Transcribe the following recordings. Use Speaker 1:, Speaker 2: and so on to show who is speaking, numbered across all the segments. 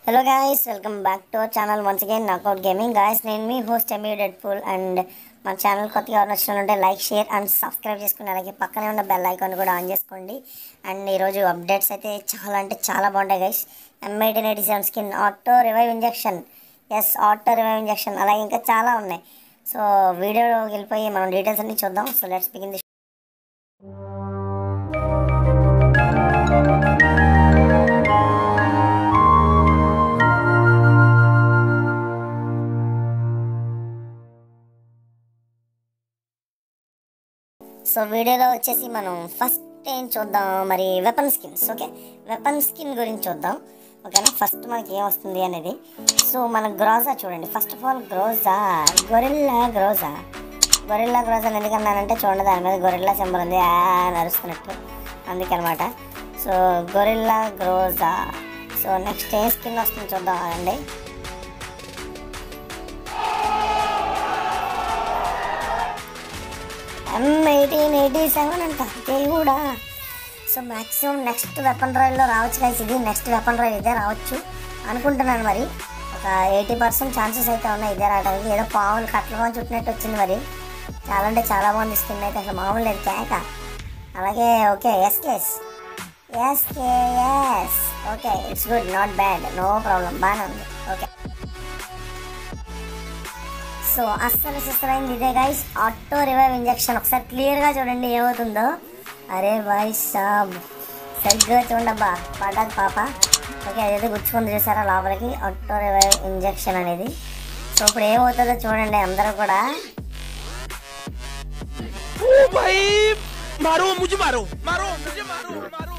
Speaker 1: hello guys welcome back to our channel once again knockout gaming guys నేను మీ host Amy dead full and మన channel కొత్తగా ఎవరు నచ్చినట్టుంటే లైక్ షేర్ అండ్ సబ్స్క్రైబ్ చేసుకుని అలాగే పక్కనే ఉన్న బెల్ ఐకాన్ కూడా ఆన్ చేసుకోండి అండ్ ఈరోజు అప్డేట్స్ అయితే చాలా అంటే చాలా బాగుంటాయి guys M eighteen eighty seven skin auto revive injection yes auto revive injection అలాగే ఇంకా చాలా ఉన్నాయి సో వీడియోలోకి వెళ్ళిపోయి మనం డీటెయిల్స్ అన్ని చూద్దాం so let's begin the so వీడియోలో వచ్చేసి మనం ఫస్ట్ ఏం చూద్దాం మరి weapon skins okay weapon skin గురించి చూద్దాం ఓకేనా ఫస్ట్ మనకి ఏం వస్తుంది అనేది సో మన గ్రోజా చూడండి first of all Groza gorilla Groza gorilla Groza ఎందుకన్నానంటే చూడండి దాని మీద గొరిల్లా సింబల్ ఉంది ఆ అని అరుస్తున్నట్టు అందుకనమాట so gorilla Groza so next ఏ స్కిన్ వస్తుంది చూద్దాం అండి ఎం ఎయిటీన్ ఎయిటీ సెవెన్ అంట దేవుడా సో మ్యాక్సిమం నెక్స్ట్ వెపన్ రాయల్లో రావచ్చు కలిసి ఇది నెక్స్ట్ వెపన్ రాయల్ ఇదే రావచ్చు అనుకుంటున్నాను మరి ఒక ఎయిటీ పర్సెంట్ ఛాన్సెస్ అయితే ఉన్నాయి ఇదే రావడానికి ఏదో పాములు కట్ల చుట్టినట్టు వచ్చింది మరి చాలా అంటే చాలా బాగుంది స్కిన్ అయితే అసలు మామూలు లేదు కేక అలాగే ఓకే ఎస్కేస్ ఎస్కేఎస్ okay it's good not bad no problem బాగానే ఉంది ఓకే సో అస్సలు సిస్టమైంది ఇదే గైస్ ఆటో రివైవ్ ఇంజెక్షన్ ఒకసారి క్లియర్గా చూడండి ఏమవుతుందో అరే బాయ్ సాబ్ సరిగ్గా చూడబ్బా పడ్డది పాప ఓకే అదైతే గుచ్చుకుంది చూసారా లోపలికి ఆటో రివైవ్ ఇంజెక్షన్ అనేది సో ఇప్పుడు ఏమవుతుందో చూడండి అందరూ కూడా
Speaker 2: ओ भाई मारो मुझे मारो मारो मुझे मारो मारो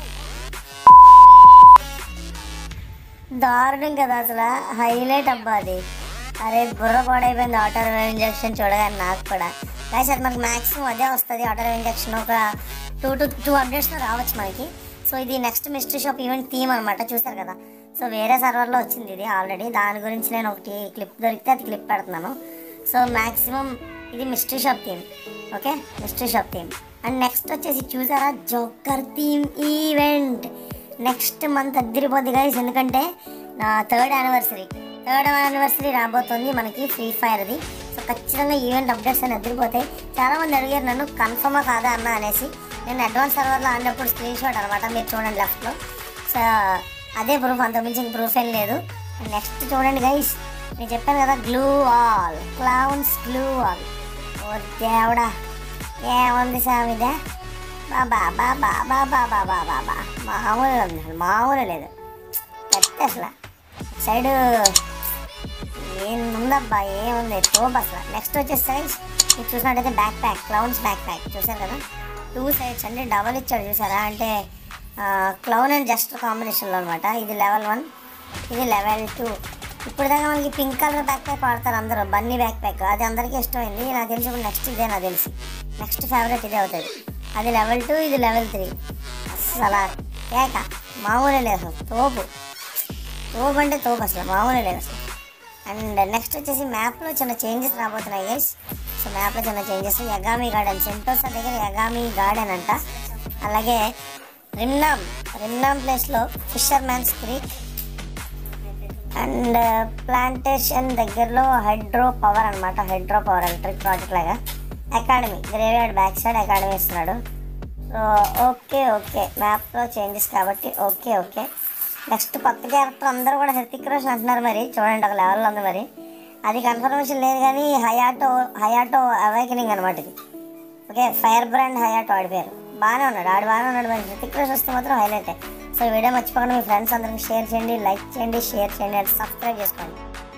Speaker 1: దారుణం కదా అసలు హైలైట్ అబ్బా అది అరే బుర్ర పాడైపోయింది ఆటో రివైవ్ ఇంజెక్షన్ చూడగానే నాకు కూడా కానీ అది మనకి మ్యాక్సిమం అదే వస్తుంది ఆటో రివైవ్ ఇంజెక్షన్ ఒక టూ టు టూ అప్డేట్స్లో రావచ్చు మనకి సో ఇది next mystery shop event theme అనమాట చూసారు కదా సో వేరే సర్వర్లో వచ్చింది ఇది ఆల్రెడీ దాని గురించి నేను ఒకటి క్లిప్ దొరికితే అది క్లిప్ పెడుతున్నాను సో మ్యాక్సిమం ఇది mystery shop theme okay mystery shop theme and next వచ్చేసి చూసారా joker theme event next month అద్దరిపోద్ది గైస్ ఎందుకంటే నా థర్డ్ యానివర్సరీ థర్డ్ యానివర్సరీ రాబోతుంది మనకి ఫ్రీ ఫైర్ది సో ఖచ్చితంగా ఈవెంట్ అప్డేట్స్ అని అద్దరిపోతాయి చాలామంది అడిగారు నన్ను కన్ఫర్మా కాదా అన్న అనేసి నేను అడ్వాన్స్ సర్వర్లో ఆడినప్పుడు స్క్రీన్ షాట్ అనమాట మీరు చూడండి లెఫ్ట్లో సో అదే ప్రూఫ్ అంతకుమించి ఇంక ప్రూఫ్ ఏం లేదు నెక్స్ట్ చూడండి గైస్ నేను చెప్పాను కదా glue wall clowns glue wall ఓ దేవుడా ఏముంది సామిదే బాబా బాబా బాబా బాబా బాబా మామూలు ఉంది అసలు మామూలు లేదు పెద్ద అసలు సైడ్ ఏముందబ్బా ఏముంది తోపు అసలు నెక్స్ట్ వచ్చేసి సైజ్ మీరు చూసినట్టయితే back pack clowns back pack చూసారు కదా టూ సైడ్స్ అంటే డబల్ ఇచ్చాడు చూసారా అంటే క్లౌన్ అండ్ జస్ట్ కాంబినేషన్లో అనమాట ఇది లెవెల్ వన్ ఇది లెవెల్ టూ ఇప్పుడు దాకా మనకి పింక్ కలర్ బ్యాక్ ప్యాక్ వాడతారు అందరూ బన్నీ బ్యాక్ ప్యాక్ అది అందరికీ ఇష్టమైంది నాకు తెలిసి ఇప్పుడు నెక్స్ట్ ఇదే నాకు తెలిసి నెక్స్ట్ ఫేవరెట్ ఇదే అవుతుంది అది లెవెల్ టూ ఇది లెవెల్ త్రీ అసలు కేక మామూలే లేదు అసలు తోపు తోపు అంటే తోపు అసలు మామూలే లేదు అసలు అండ్ నెక్స్ట్ వచ్చేసి మ్యాప్లో చిన్న చేంజెస్ రాబోతున్నాయి గైస్ సో మ్యాప్లో చిన్న చేంజెస్ యగామి గార్డెన్ సెంటోసా దగ్గర యగామి గార్డెన్ అంట అలాగే రిమ్నామ్ రిమ్నామ్ ప్లేస్లో fisherman's creek and plantation దగ్గరలో హైడ్రో పవర్ అనమాట హైడ్రో పవర్ ఎలక్ట్రిక్ ప్రాజెక్ట్ లాగా academy graveyard back side academy ఇస్తున్నాడు సో ఓకే ఓకే మ్యాప్లో చేంజెస్ కాబట్టి ఓకే ఓకే నెక్స్ట్ కొత్త క్యారెక్టర్ అందరూ కూడా హృతిక్ రోషన్ అంటున్నారు మరి చూడండి ఒక లెవెల్లో ఉంది మరి అది కన్ఫర్మేషన్ లేదు కానీ హయాటో హయాటో అవైకనింగ్ అనమాట ఇది ఓకే ఫైర్ బ్రాండ్ హయాటో ఆడి పేరు బాగానే ఉన్నాడు ఆడు బాగానే ఉన్నాడు మరి హృతిక్ రోషన్ వస్తే మాత్రం హైలైట్ సో ఈ వీడియో మర్చిపోకుండా మీ ఫ్రెండ్స్ అందరికి షేర్ చేయండి లైక్ చేయండి షేర్ చేయండి అండ్ సబ్స్క్రైబ్ చేసుకోండి